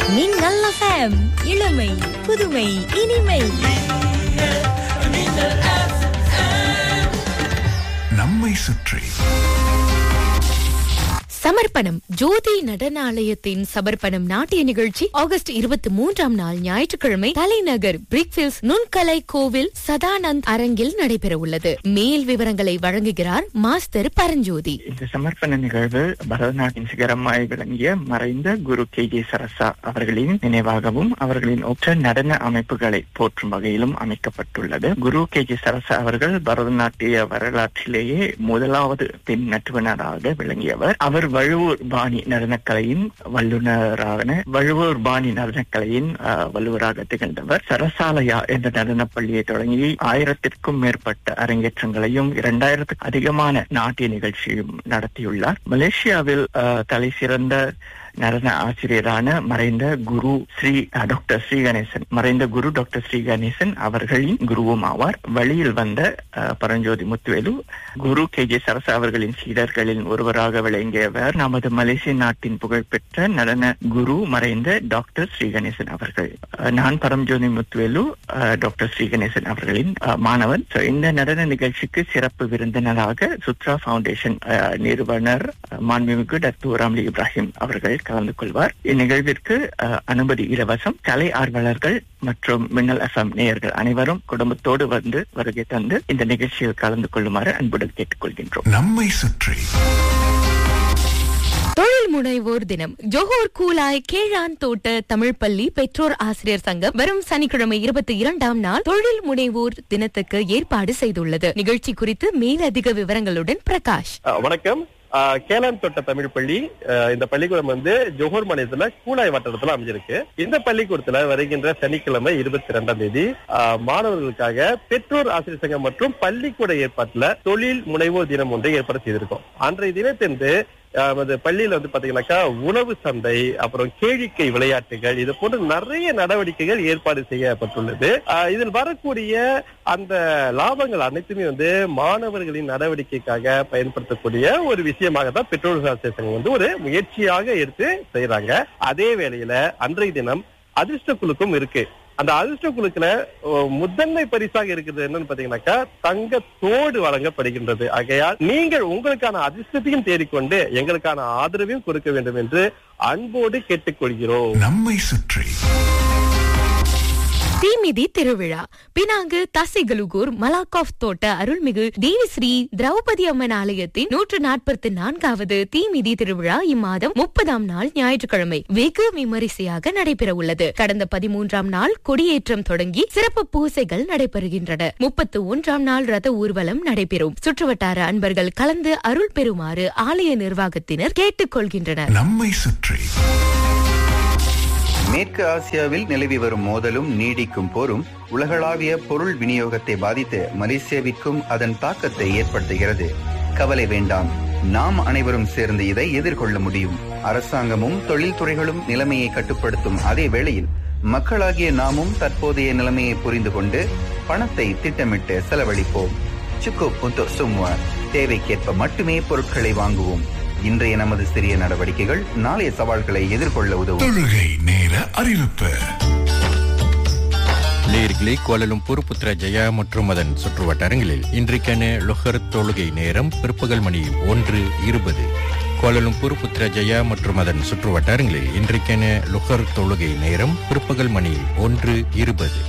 மின்னல் FM இளமை புதுமை இனிமை நம்மை சுற்றி சமர்ப்பணம் ஜோதி நடனாலயத்தின் சமர்ப்பணம் நாட்டிய நிகழ்ச்சி ஆகஸ்ட் இருபத்தி மூன்றாம் நாள் ஞாயிற்றுக்கிழமை தலைநகர் பிரிக்ஃபில்ஸ் நுண்கலை கோவில் சதானந்த் அரங்கில் நடைபெற உள்ளது மேல் விவரங்களை வழங்குகிறார் மாஸ்டர் பரஞ்சோதி இந்த சமர்ப்பண நிகழ்வு பரதநாட்டின் சிகரமாய் விளங்கிய மறைந்த குரு கே ஜே சரசா அவர்களின் நினைவாகவும் அவர்களின் ஒற்ற நடன அமைப்புகளை போற்றும் வகையிலும் அமைக்கப்பட்டுள்ளது குரு கே ஜே சரசா அவர்கள் பரதநாட்டிய வரலாற்றிலேயே முதலாவது பெண் நட்டுவனராக விளங்கியவர் அவர் வழுவூர் பாணி நடனக்கலையின் வல்லுநரான வழுவூர் பாணி நடனக்கலையின் அஹ், வல்லுவராக திகழ்ந்தவர் சரசாலயா என்ற நடனப் பள்ளியை தொடங்கி ஆயிரத்திற்கும் மேற்பட்ட அரங்கேற்றங்களையும் இரண்டாயிரத்துக்கு அதிகமான நாட்டிய நிகழ்ச்சியும் நடத்தியுள்ளார் மலேசியாவில் அஹ், தலை சிறந்த நடன ஆசிரியரான மறைந்த குரு ஸ்ரீ அஹ், டாக்டர் ஸ்ரீ கணேசன் மறைந்த குரு டாக்டர் ஸ்ரீ கணேசன் அவர்களின் குருவும் ஆவார் வழியில் வந்த அஹ், பரஞ்சோதி முத்துவேலு குரு கே ஜே சரசா அவர்களின் சீடர்களில் ஒருவராக விளங்கியவர் நமது மலேசிய நாட்டின் புகழ்பெற்ற நடன குரு மறைந்த டாக்டர் ஸ்ரீ கணேசன் அவர்கள் அஹ், நான் பரஞ்சோதி முத்துவேலு அஹ், டாக்டர் ஸ்ரீ கணேசன் அவர்களின் அஹ், மாணவன் So, இந்த நடன நிகழ்ச்சிக்கு சிறப்பு விருந்தினராக சுத்ரா ஃபவுண்டேஷன் அஹ், நிறுவனர் அஹ், மாண்புமிகு டாக்டர் ராம்லி இப்ராஹிம் அவர்கள் கலந்து கொள்வார் இந்நிகழ்விற்கு அஹ், அனுமதி இலவசம் கலை ஆர்வலர்கள் மற்றும் மின்னல் எஃப்எம் நேயர்கள் அனைவரும் குடும்பத்தோடு வந்து வருகை தந்து இந்த நிகழ்ச்சியில் கலந்து கொள்ளுமாறு அன்புடன் கேட்டுக்கொள்கின்றோம் நம்மை சுற்றி தொழில் முனைவோர் தினம் ஜோஹோர் கூலாய் கேழான் தோட்ட தமிழ் பள்ளி பெற்றோர் ஆசிரியர் சங்கம் வரும் சனிக்கிழமை இருபத்தி இரண்டாம் நாள் தொழில் முனைவோர் தினத்துக்கு ஏற்பாடு செய்துள்ளது நிகழ்ச்சி குறித்து மேலதிக விவரங்களுடன் பிரகாஷ் ஆ, வணக்கம் ஆ, கேளான் தொட்ட தமிழ் பள்ளி ஆ, இந்த பள்ளிக்கூடம் வந்து ஜோஹர் மாநிலத்துல கூலாய் வட்டாரத்துல அமைஞ்சிருக்கு இந்த பள்ளிக்கூடத்துல வருகின்ற சனிக்கிழமை இருபத்தி ரெண்டாம் தேதி ஆ, மாணவர்களுக்காக பெற்றோர் ஆசிரியர் சங்கம் மற்றும் பள்ளிக்கூட ஏற்பாட்டுல தொழில் முனைவோர் தினம் ஒன்றை ஏற்பாடு செய்திருக்கோம் அன்றைய தினத்தன்று ஆ, நமது பள்ளியில வந்து பாத்தீங்கன்னாக்கா உணவு சந்தை அப்புறம் கேளிக்கை விளையாட்டுகள் இது போன்ற நிறைய நடவடிக்கைகள் ஏற்பாடு செய்யப்பட்டுள்ளது ஆ, இதில் வரக்கூடிய அந்த லாபங்கள் அனைத்துமே வந்து மாணவர்களின் நடவடிக்கைக்காக பயன்படுத்தக்கூடிய ஒரு விஷயமாக தான் பெற்றோர் ஆசிரியர் சங்கம் வந்து ஒரு முயற்சியாக எடுத்து செய்யறாங்க அதே வேளையில அன்றைய தினம் அதிர்ஷ்ட குழுக்கும் இருக்கு அந்த அதிர்ஷ்ட குழுக்குல ஓ, முதன்மை பரிசாக இருக்கிறது என்னன்னு பாத்தீங்கன்னாக்கா தங்க தோடு வழங்கப்படுகின்றது ஆகையால் நீங்கள் உங்களுக்கான அதிர்ஷ்டத்தையும் தேடிக்கொண்டு எங்களுக்கான ஆதரவையும் கொடுக்க வேண்டும் என்று அன்போடு கேட்டுக்கொள்கிறோம் நம்மை சுற்றி தீமிதி திருவிழா பினாங்கு தசைகலுகூர் மலாக்காஃப் தோட்ட அருள்மிகு தேவிஸ்ரீ திரௌபதி அம்மன் ஆலயத்தின் நூற்று நாற்பத்தி நான்காவது தீமிதி திருவிழா இம்மாதம் முப்பதாம் நாள் ஞாயிற்றுக்கிழமை வெகு விமரிசையாக நடைபெற உள்ளது கடந்த பதிமூன்றாம் நாள் கொடியேற்றம் தொடங்கி சிறப்பு பூசைகள் நடைபெறுகின்றன முப்பத்து ஒன்றாம் நாள் ரத ஊர்வலம் நடைபெறும் சுற்றுவட்டார அன்பர்கள் கலந்து அருள் பெறுமாறு ஆலய நிர்வாகத்தினர் கேட்டுக் கொள்கின்றனர் நம்மை சுற்றி மேற்கு ஆசியாவில் நிலவி வரும் மோதலும் நீடிக்கும் போரும் உலகளாவிய பொருள் விநியோகத்தை பாதித்து மலேசியாவிற்கும் அதன் தாக்கத்தை ஏற்படுத்துகிறது கவலை வேண்டாம் நாம் அனைவரும் சேர்ந்து இதை எதிர்கொள்ள முடியும் அரசாங்கமும் தொழில்துறைகளும் நிலைமையை கட்டுப்படுத்தும் அதே வேளையில் மக்களாகிய நாமும் தற்போதைய நிலைமையை புரிந்து கொண்டு பணத்தை திட்டமிட்டு செலவழிப்போம் சுக்கு புத்து சும்மா தேவைக்கேற்ப மட்டுமே பொருட்களை வாங்குவோம் இன்றைய நமது சிறிய நடவடிக்கைகள் நாளைய சவால்களை எதிர்கொள்ள உதவும் தொழுகை நேர அறிவிப்பு நேர்களே கோலலும்பூர் புத்ரஜயா மற்றும் அதன் சுற்றுவட்டாரங்களில் இன்றைக்கான லொஹர் தொழுகை நேரம் பிற்பகல் மணி ஒன்று இருபது கோலலும்பூர் புத்ரஜயா மற்றும் அதன் சுற்றுவட்டாரங்களில் இன்றைக்கான லுஹர் தொழுகை நேரம் பிற்பகல் மணி ஒன்று இருபது